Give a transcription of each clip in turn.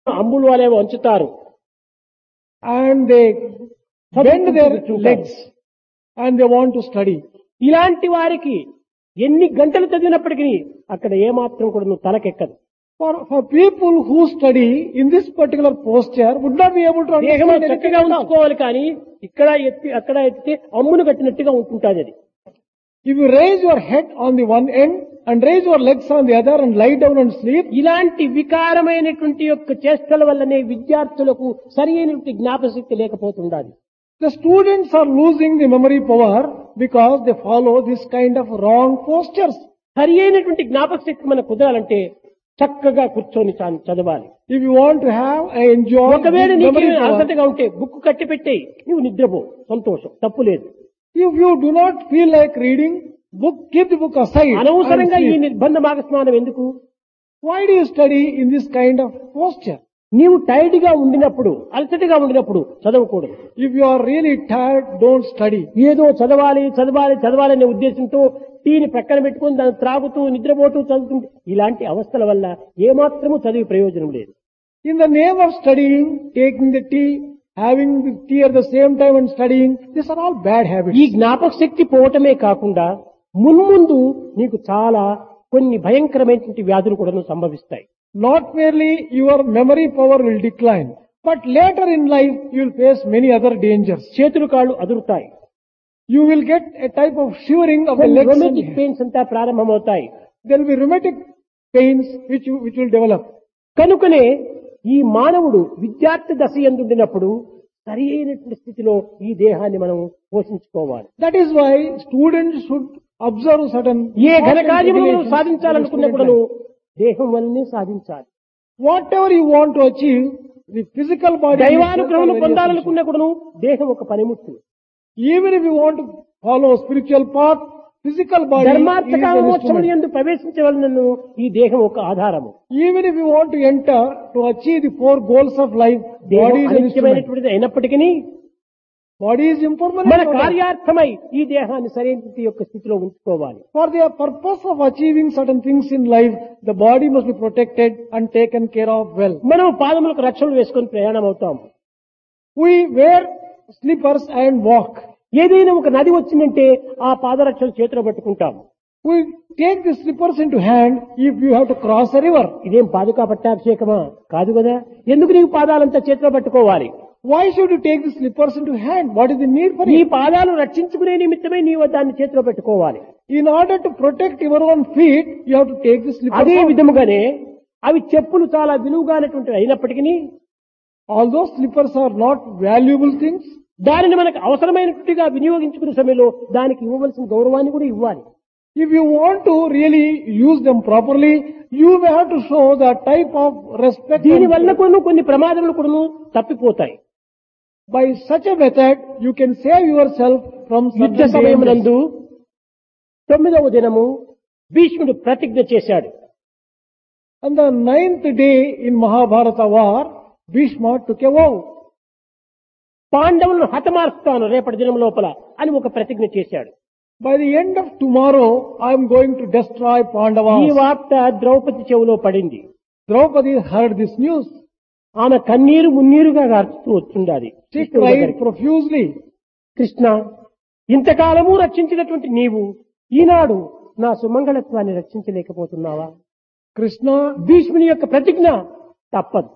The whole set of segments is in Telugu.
అంబులు వలె వంచుతారు and they bend their కూర్చుంటారు. legs and they want to study. ఇలాంటి వారికి ఎన్ని గంటలు చదివినప్పటికీ అక్కడ ఏమాత్రం కూడా నువ్వు తలకెక్కదు For, for people who study in this particular posture would not be able to దేహం understand anything చక్కగా at all. ఉంచుకోవాలి కానీ ఇక్కడ ఎత్తి అక్కడ ఎత్తితే అమ్మును కట్టినట్టుగా ఉంటుంటుంది అది If you raise your head on the one end and raise your legs on the other and lie down and sleep, ఇలాంటి వికారమైనటువంటి యొక్క చేష్టల వల్లనే విద్యార్థులకు సరి అయినటువంటి జ్ఞాపశక్తి లేకపోతుండాలి the students are losing the memory power because they follow this kind of wrong postures. సరి అయినటువంటి జ్ఞాపకశక్తి మనకు కుదరాలంటే చక్కగా కూర్చొని చా- చదవాలి If you want to have a enjoy ఒకవేళ this నీకు memory power, అలసటగా ఉంటే బుక్ కట్టి పెట్టేయి నువ్వు నిద్రపో సంతోషం తప్పు లేదు if you do not feel like reading, book, keep the book aside. and అనవసరంగా ఈ sleep. నిర్బంధ భాగస్నానం ఎందుకు Why do you study in this kind of posture? నీవు టైర్డ్ గా ఉండినప్పుడు అలసటగా ఉండినప్పుడు చదవకూడదు If you are really tired, don't study. ఏదో చదవాలి చదవాలి చదవాలనే ఉద్దేశంతో టీని ప్రక్కన పెట్టుకుని దాన్ని త్రాగుతూ నిద్రపోతూ చదువుతుంటే ఇలాంటి అవస్థల వల్ల ఏమాత్రము చదివి ప్రయోజనం లేదు In the name of studying, taking the tea, having the tea at the same time and studying, these are all bad habits. ఈ జ్ఞాపక శక్తి పోవటమే కాకుండా మున్ముందు నీకు చాలా కొన్ని భయంకరమైనటువంటి వ్యాధులు కూడా సంభవిస్తాయి Not merely your memory power will decline, but later in life you will face many other dangers. చేతులు కాళ్ళు అదురుతాయి You will get a type of shivering of the legs. and rheumatic pains అంతా ప్రారంభమవుతాయి There will be rheumatic pains which, you, which will develop. కనుకనే ఈ మానవుడు విద్యార్థి దశ ఎందుండినప్పుడు సరి అయినటువంటి స్థితిలో ఈ దేహాన్ని మనం పోషించుకోవాలి That is why students should observe certain ఏ ఘన important కార్యములను regulations సాధించాలనుకున్నప్పుడు in student దేహం వల్లనే సాధించాలి life. Whatever you want to achieve, the physical body. దైవానుగ్రహం needs are very పొందాలనుకున్న కూడాను దేహం ఒక పనిముట్టు essential. Even if you want to follow spiritual path, physical body is ధర్మార్థ an కామోక్షములు instrument. ఎందు ప్రవేశించవలనను ఈ దేహం ఒక ఆధారము Even if you want to enter to achieve the four goals of life, దేహం body is an instrument. అనిత్యమైనటువంటిది అయినప్పటికీ Body is impermanent. మన no doubt. కార్యార్థమై ఈ దేహాన్ని సరైన యొక్క స్థితిలో ఉంచుకోవాలి For the purpose of achieving certain things in life, the body must be protected and taken care of well. మనం పాదములకు రక్షణలు వేసుకొని ప్రయాణం అవుతాం We wear slippers and walk. ఏదైనా ఒక నది వచ్చిందంటే ఆ పాదరక్షలు చేతిలో పట్టుకుంటాం We take the slippers into hand if you have to cross a river. ఇదేం పాదుకా పట్టాభిషేకమా కాదు కదా ఎందుకు నీవు పాదాలంతా చేతిలో పట్టుకోవాలి Why should you take the slippers into hand? What is the need for నీ it? పాదాలు రక్షించుకునే నిమిత్తమై నీవు దాన్ని చేతిలో పెట్టుకోవాలి In order to protect your own feet, you have to take the slippers అదే out. విధముగానే అవి చెప్పులు చాలా విలువగానటువంటివి అయినప్పటికీ Although slippers are not valuable things, దానిని మనకు అవసరమైనట్టుగా వినియోగించుకునే సమయంలో దానికి ఇవ్వవలసిన గౌరవాన్ని కూడా ఇవ్వాలి if you want to really use them properly, you may have to show the type of respect. దీని and- వల్ల కొన్ని కొన్ని ప్రమాదములు కూడా తప్పిపోతాయి By such a method, you can save yourself from యుద్ధ certain సమయం dangers. నందు తొమ్మిదవ దినము భీష్ముడు ప్రతిజ్ఞ చేశాడు On the ninth day in Mahabharata war, Bhishma took a vow. పాండవులను హతమార్చుతాను రేపటి దినం లోపల అని ఒక ప్రతిజ్ఞ చేశాడు By the end of tomorrow, I am going to destroy ఈ Pandavas. వార్త ద్రౌపది చెవిలో పడింది Draupadi heard this news. ఆమె కన్నీరు మున్నీరుగా గార్చుతూ వచ్చిండాలి She cried profusely. కృష్ణ ఇంతకాలము రక్షించినటువంటి నీవు ఈనాడు నా సుమంగళత్వాన్ని రక్షించలేకపోతున్నావా Krishna, భీష్ముని యొక్క ప్రతిజ్ఞ తప్పదు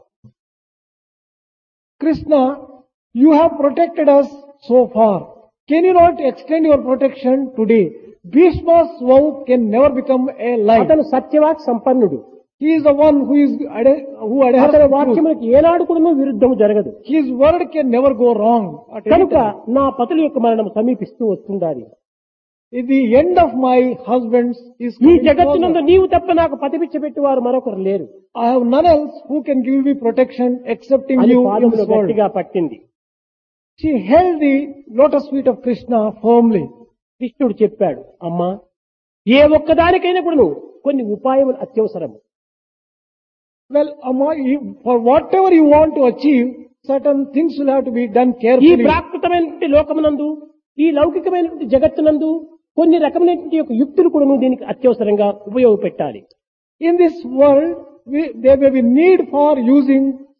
Krishna, you have protected us so far. Can you not extend your protection today? Bhishma's vow can never become a lie. అతను సత్యవాక్ సంపన్నుడు He is the one who is ade- who adheres అతని to truth. వాక్యములకు ఏనాడు కూడా విరుద్ధము జరగదు His word can never go wrong. At any కనుక time. నా పతుల యొక్క మరణం సమీపిస్తూ వస్తుండాలి If the end of my husband's is ఈ coming జగత్తునందు closer, నీవు తప్ప నాకు పతిపిచ్చ వారు మరొకరు లేరు I have none else who can give me protection excepting అని you in పాదములు this world. గట్టిగా పట్టింది She held the lotus feet of Krishna firmly. కృష్ణుడు చెప్పాడు అమ్మా ఏ ఒక్కదానికైనా కూడా కొన్ని ఉపాయములు అత్యవసరము Well, Amma, you- for whatever you want to achieve, certain things will have to be done ఈ carefully. ప్రాకృతమైనటువంటి లోకమునందు ఈ లౌకికమైనటువంటి జగత్తునందు కొన్ని రకమైనటువంటి యొక్క యుక్తులు కూడా దీనికి అత్యవసరంగా ఉపయోగపెట్టాలి In this world, we, there may be need for using